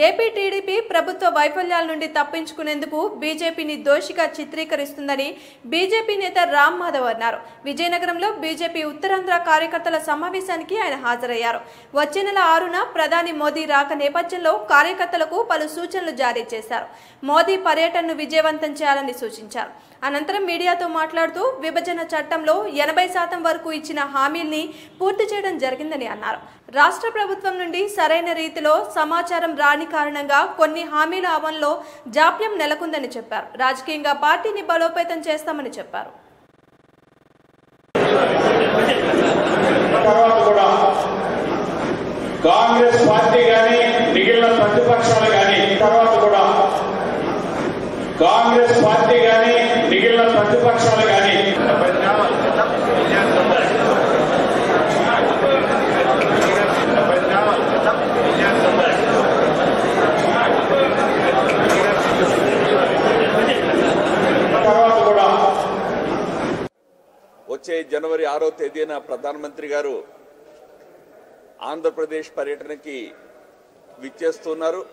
AP TDP ప్రభుత్వ వైఫల్యాల నుండి తప్పించుకునేందుకు బీజేపీని దోషిగా చిత్రీకరిస్తుందని బీజేపీ నేత రామ్ మాధవ్ అన్నారు విజయనగరంలో బీజేపీ ఉత్తరాంధ్ర కార్యకర్తల సమావేశానికి ఆయన హాజరయ్యారు వచ్చే నెల ఆరున ప్రధాని మోదీ రాక నేపథ్యంలో కార్యకర్తలకు పలు సూచనలు జారీ చేశారు మోదీ పర్యటనను విజయవంతం చేయాలని సూచించారు అనంతరం మీడియాతో మాట్లాడుతూ విభజన చట్టంలో ఎనభై శాతం వరకు ఇచ్చిన హామీల్ని పూర్తి చేయడం జరిగిందని అన్నారు రాష్ట్ర ప్రభుత్వం నుండి సరైన రీతిలో సమాచారం రాని కారణంగా కొన్ని హామీల అమల్లో జాప్యం నెలకొందని చెప్పారు రాజకీయంగా పార్టీని బలోపేతం చేస్తామని చెప్పారు తర్వాత కూడా కాంగ్రెస్ పార్టీ కానీ మిగిలిన ప్రతిపక్షాలు కానీ తర్వాత కూడా కాంగ్రెస్ పార్టీ కానీ మిగిలిన ప్రతిపక్షాలు కానీ తర్వాత కూడా వచ్చే జనవరి ఆరో తేదీన ప్రధానమంత్రి గారు ఆంధ్రప్రదేశ్ పర్యటనకి విచ్చేస్తున్నారు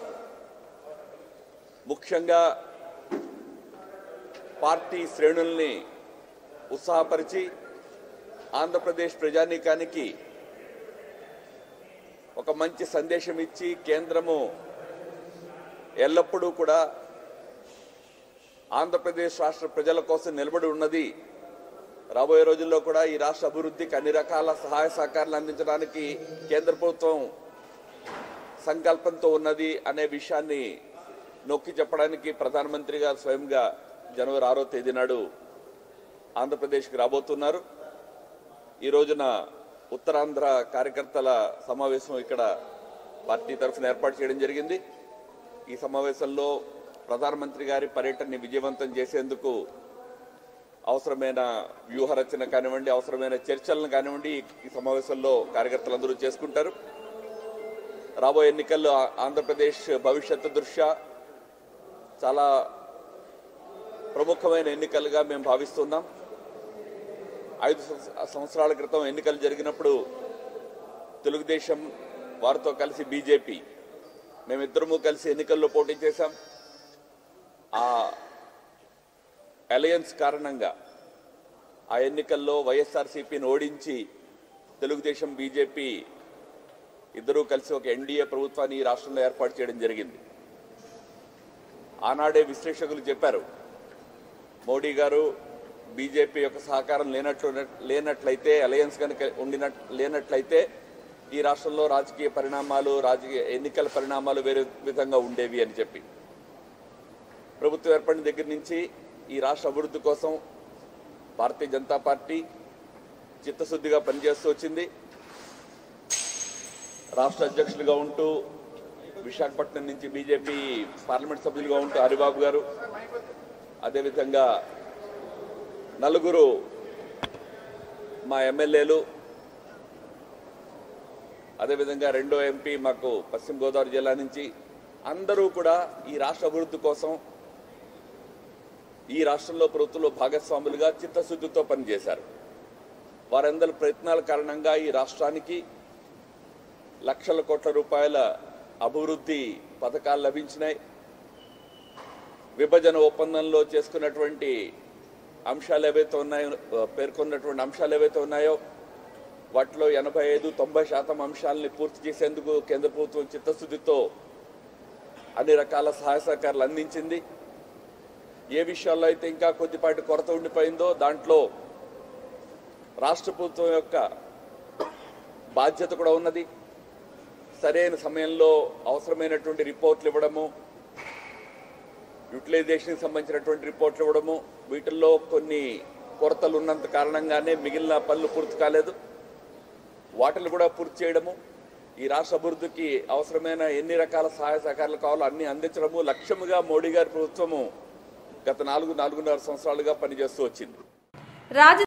ముఖ్యంగా పార్టీ శ్రేణుల్ని ఉత్సాహపరిచి ఆంధ్రప్రదేశ్ ప్రజానీకానికి ఒక మంచి సందేశం ఇచ్చి కేంద్రము ఎల్లప్పుడూ కూడా ఆంధ్రప్రదేశ్ రాష్ట్ర ప్రజల కోసం నిలబడి ఉన్నది రాబోయే రోజుల్లో కూడా ఈ రాష్ట్ర అభివృద్ధికి అన్ని రకాల సహాయ సహకారాలు అందించడానికి కేంద్ర ప్రభుత్వం సంకల్పంతో ఉన్నది అనే విషయాన్ని నొక్కి చెప్పడానికి ప్రధానమంత్రి గారు స్వయంగా జనవరి ఆరో తేదీ నాడు ఆంధ్రప్రదేశ్కి రాబోతున్నారు ఈ రోజున ఉత్తరాంధ్ర కార్యకర్తల సమావేశం ఇక్కడ పార్టీ తరఫున ఏర్పాటు చేయడం జరిగింది ఈ సమావేశంలో ప్రధానమంత్రి గారి పర్యటనని విజయవంతం చేసేందుకు అవసరమైన వ్యూహ రచన కానివ్వండి అవసరమైన చర్చలను కానివ్వండి ఈ- ఈ సమావేశంలో కార్యకర్తలందరూ చేసుకుంటారు రాబోయే ఎన్నికల్లో ఆ- ఆంధ్రప్రదేశ్ భవిష్యత్తు దృష్ట్యా చాలా ప్రముఖమైన ఎన్నికలుగా మేము భావిస్తున్నాం ఐదు సంవత్స- సంవత్సరాల క్రితం ఎన్నికలు జరిగినప్పుడు తెలుగుదేశం వారితో కలిసి బీజేపీ మేమిద్దరము కలిసి ఎన్నికల్లో పోటీ చేశాం ఆ అలయన్స్ కారణంగా ఆ ఎన్నికల్లో వైఎస్ఆర్సీపీని ఓడించి తెలుగుదేశం బీజేపీ ఇద్దరూ కలిసి ఒక ఎన్డీఏ ప్రభుత్వాన్ని ఈ రాష్ట్రంలో ఏర్పాటు చేయడం జరిగింది ఆనాడే విశ్లేషకులు చెప్పారు మోడీ గారు బీజేపీ యొక్క సహకారం లేనట్లు లేనట్లయితే అలయన్స్ కనుక ఉండినట్ లేనట్లయితే ఈ రాష్ట్రంలో రాజకీయ పరిణామాలు రాజకీయ ఎన్నికల పరిణామాలు వేరే విధంగా ఉండేవి అని చెప్పి ప్రభుత్వం ఏర్పడిన దగ్గర నుంచి ఈ రాష్ట్ర అభివృద్ధి కోసం భారతీయ జనతా పార్టీ చిత్తశుద్ధిగా పనిచేస్తూ వచ్చింది రాష్ట్ర అధ్యక్షులుగా ఉంటూ విశాఖపట్నం నుంచి బీజేపీ పార్లమెంట్ సభ్యులుగా ఉంటూ హరిబాబు గారు అదేవిధంగా నలుగురు మా ఎమ్మెల్యేలు అదేవిధంగా రెండో ఎంపీ మాకు పశ్చిమ గోదావరి జిల్లా నుంచి అందరూ కూడా ఈ రాష్ట్ర అభివృద్ధి కోసం ఈ రాష్ట్రంలో ప్రభుత్వంలో భాగస్వాములుగా చిత్తశుద్ధితో పనిచేశారు వారందరి ప్రయత్నాల కారణంగా ఈ రాష్ట్రానికి లక్షల కోట్ల రూపాయల అభివృద్ధి పథకాలు లభించినాయి విభజన ఒప్పందంలో చేసుకున్నటువంటి అంశాలు ఏవైతే ఉన్నాయో పేర్కొన్నటువంటి అంశాలు ఏవైతే ఉన్నాయో వాటిలో ఎనభై ఐదు తొంభై శాతం అంశాలని పూర్తి చేసేందుకు కేంద్ర ప్రభుత్వం చిత్తశుద్ధితో అన్ని రకాల సహాయ సహకారాలు అందించింది ఏ విషయాల్లో అయితే ఇంకా కొద్దిపాటి కొరత ఉండిపోయిందో దాంట్లో రాష్ట్ర ప్రభుత్వం యొక్క బాధ్యత కూడా ఉన్నది సరైన సమయంలో అవసరమైనటువంటి రిపోర్ట్లు ఇవ్వడము యూటిలైజేషన్కి సంబంధించినటువంటి రిపోర్ట్లు ఇవ్వడము వీటిల్లో కొన్ని కొరతలు ఉన్నంత కారణంగానే మిగిలిన పనులు పూర్తి కాలేదు వాటిని కూడా పూర్తి చేయడము ఈ రాష్ట్ర అభివృద్ధికి అవసరమైన ఎన్ని రకాల సహాయ సహకారాలు కావాలో అన్ని అందించడము లక్ష్యముగా మోడీ గారి ప్రభుత్వము గత నాలుగు నాలుగున్నర సంవత్సరాలుగా పనిచేస్తూ వచ్చింది రాజ